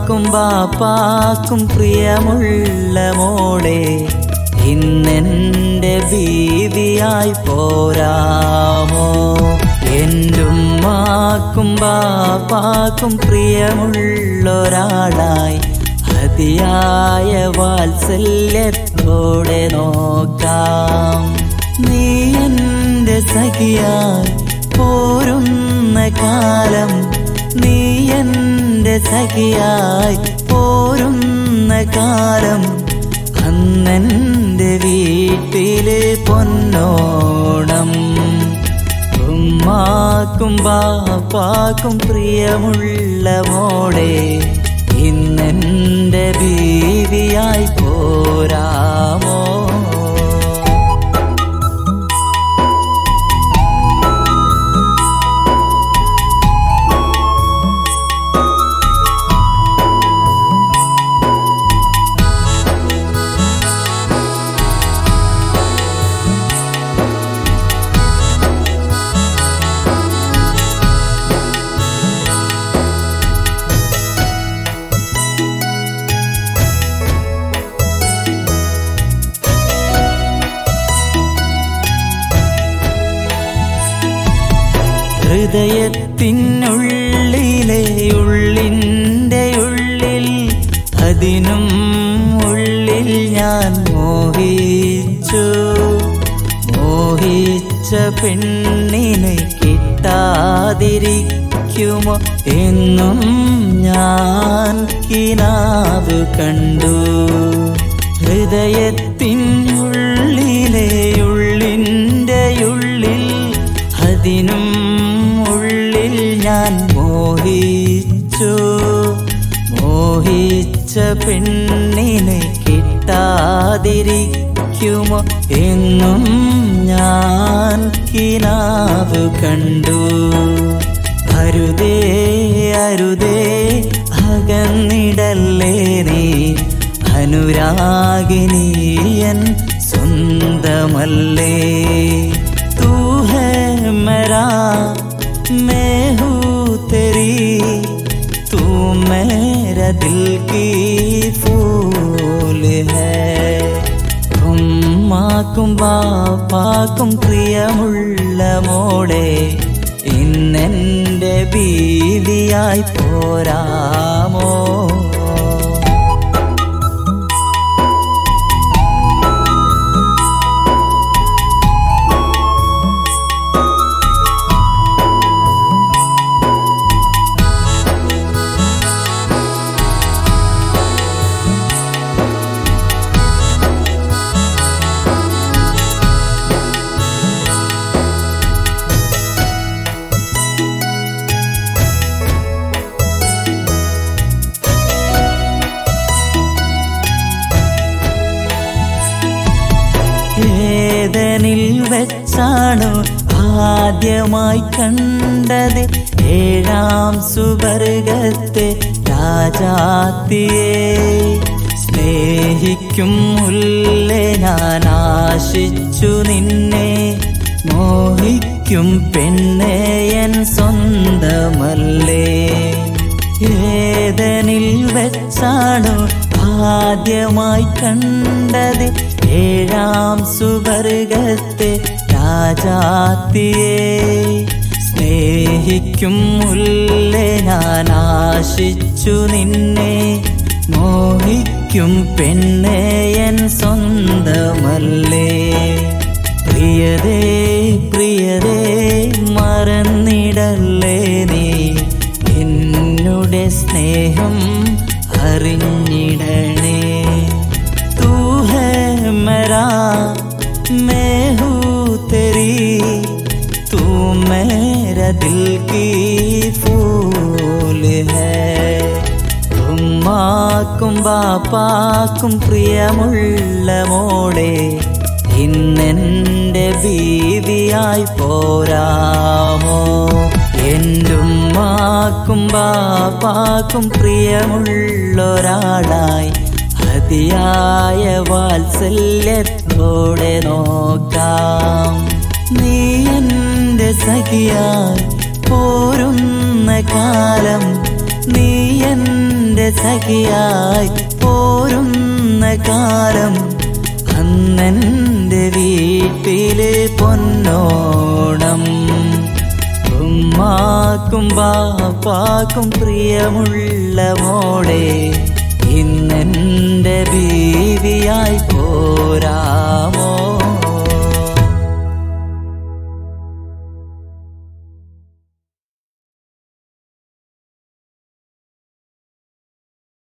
ഉമ്മാക്കും ബാപ്പാക്കും പ്രിയമുള്ള മോളെ ഇന്നെന്റെ ബീവിയായി പോരാമോ എൻ്റെ ഉമ്മാക്കും ബാപ്പാക്കും പ്രിയമുള്ളൊരാളായി അതിയായ വാത്സല്യത്തോടെ നോക്കാം നീ എൻ്റെ സഖിയായി പോരുന്ന കാലം നീ എൻ്റെ സഖിയായി പോരുന്ന കാലം അന്നെൻ്റെ വീട്ടില് പൊന്നോണം ഉമ്മാക്കും ബാപ്പാക്കും പ്രിയമുള്ള മോളെ ഇന്നെൻ്റെ ബീവിയായി പോരാമോ ഹൃദയത്തിനുള്ളിലെ ഉള്ളിൻ്റെ ഉള്ളിൽ അതിനും ഉള്ളിൽ ഞാൻ മോഹിച്ചു മോഹിച്ച പെണ്ണിനെ കിട്ടാതിരിക്കുമോ എന്നും ഞാൻ കിനാവ് കണ്ടു ഹൃദയത്തിനുള്ളിലെ ഉള്ളിൻ്റെ ഉള്ളിൽ അതിനും ഉള്ളിൽ ഞാൻ മോഹിച്ചു മോഹിച്ച പെണ്ണിനെ കിട്ടാതിരിക്കുമോ എന്നും ഞാൻ കിനാവ് കണ്ടു അരുതേ അരുതേ അകന്നിടല്ലേ നീ അനുരാഗിനിയൻ സ്വന്തമല്ലേ തൂ ഹേ मेरा मैं हूँ तेरी तू मेरा दिल की फूल है ഉമ്മാക്കും ബാപ്പാക്കും പ്രിയമുള്ള മോളെ ഇന്നെൻ്റെ ബീവിയായി പോരാമോ ഏതനിൽ വെച്ചാണോ ആദ്യമായി കണ്ടത് ഏഴാം സുവർഗത്തെ രാജാത്തിയെ സ്നേഹിക്കും മുല്ലേ ഞാൻ ആശിച്ചു നിന്നെ മോഹിക്കും പെണ്ണേയൻ സ്വന്തമല്ലേ ഏതനിൽ വെച്ചാണോ ആദ്യമായി കണ്ടത് ഏഴാം സുവർഗത്തെ രാജാത്തിയെ സ്നേഹിക്കും മുല്ലേ ഞാൻ ആശിച്ചു നിന്നെ മോഹിക്കും പെണ്ണേയൻ സ്വന്തമല്ലേ പ്രിയതേ പ്രിയതേ മറന്നിടല്ലേ നീ എന്നുടെ സ്നേഹം അറിഞ്ഞിടണേ തൂ ഹേ मेरा मैं हूँ तेरी तू मेरा दिल की फूल है ഉമ്മാക്കും ബാപ്പാക്കും പ്രിയമുള്ള മോളെ ഇന്നെൻ്റെ ബീവിയായി പോരാമോ എൻ്റെ ഉമ്മാക്കും ബാപ്പാക്കും പ്രിയമുള്ളൊരാളായി അതിയായ വാത്സല്യത്തോടെ നോക്കാം നീ എൻ്റെ സഖിയായി പോരുന്ന കാലം നീ എൻ്റെ എന്റെ സഖിയായി പോരുന്ന കാലം അന്നെന്റെ വീട്ടില് പൊന്നോണം ഉമ്മാക്കും ബാപ്പാക്കും പ്രിയമുള്ള മോളെ ഇന്നെന്റെ ബീവിയായി പോരാമോ